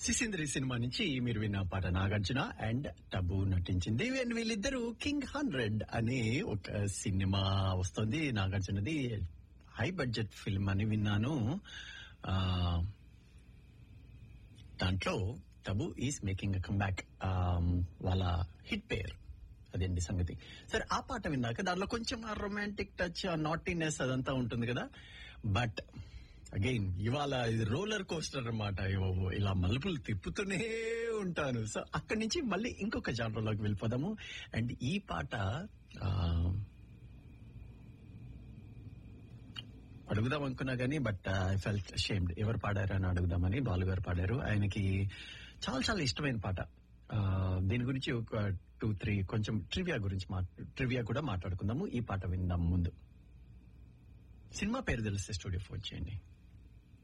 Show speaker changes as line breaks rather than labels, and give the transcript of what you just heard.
సిసింద్రి cinema నుంచి మీరు విన్న పాట నాగార్జున అండ్ టబు నటించింది అండ్ వీళ్ళిద్దరూ కింగ్ హండ్రెడ్ అనే ఒక సినిమా వస్తుంది నాగార్జునది హై బడ్జెట్ ఫిల్మ్ అని విన్నాను ఆ, దాంట్లో Tabu is making a comeback వాళ్ళ హిట్ పేర్ అదేంటి సంగతి సరే ఆ పాట విన్నాక దాంట్లో కొంచెం ఆ రొమాంటిక్ టచ్ ఆ నాటీనెస్ అదంతా ఉంటుంది కదా బట్ అగైన్ ఇవాళ ఇది రోలర్ కోస్టర్ అనమాట ఇలా మలుపులు తిప్పుతూనే ఉంటాను సో అక్కడి నుంచి మళ్ళీ ఇంకొక జానర్లోకి వెళ్ళిపోదాము అండ్ ఈ పాట ఆ, అడుగుదాం అనుకున్నా గానీ బట్ ఐ ఫెల్ట్ షేమ్డ్ ఎవరు పాడారు అని అడుగుదామని బాలు గారు పాడారు ఆయనకి చాలా చాలా ఇష్టమైన పాట ఆ, దీని గురించి ఒక టూ త్రీ కొంచెం ట్రివియా గురించి ట్రివియా కూడా మాట్లాడుకుందాము ఈ పాట విందాం ముందు సినిమా పేరు తెలిస్తే స్టూడియో ఫోన్ చేయండి